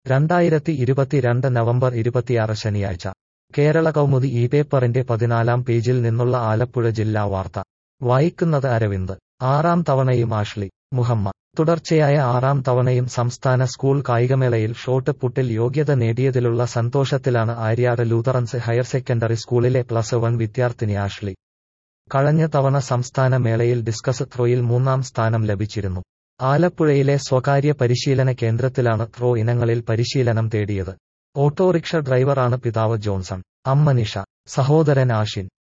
രണ്ടായിരത്തി ഇരുപത്തിരണ്ട് നവംബർ ഇരുപത്തിയാറ് ശനിയാഴ്ച കേരള കൗമുദി ഈ പേപ്പറിന്റെ പതിനാലാം പേജിൽ നിന്നുള്ള ആലപ്പുഴ ജില്ലാ വാർത്ത വായിക്കുന്നത് അരവിന്ദ് ആറാം തവണയും ആഷ്ലി മുഹമ്മ തുടർച്ചയായ ആറാം തവണയും സംസ്ഥാന സ്കൂൾ കായികമേളയിൽ ഷോട്ട് പുട്ടിൽ യോഗ്യത നേടിയതിലുള്ള സന്തോഷത്തിലാണ് ആര്യാട് ലൂതറൻസ് ഹയർ സെക്കൻഡറി സ്കൂളിലെ പ്ലസ് വൺ വിദ്യാർത്ഥിനി ആഷ്ലി കഴിഞ്ഞ തവണ സംസ്ഥാന മേളയിൽ ഡിസ്കസ് ത്രോയിൽ മൂന്നാം സ്ഥാനം ലഭിച്ചിരുന്നു ആലപ്പുഴയിലെ സ്വകാര്യ പരിശീലന കേന്ദ്രത്തിലാണ് ത്രോ ഇനങ്ങളിൽ പരിശീലനം തേടിയത് ഓട്ടോറിക്ഷ ഡ്രൈവറാണ് പിതാവ് ജോൺസൺ അമ്മ നിഷ സഹോദരൻ ആഷിൻ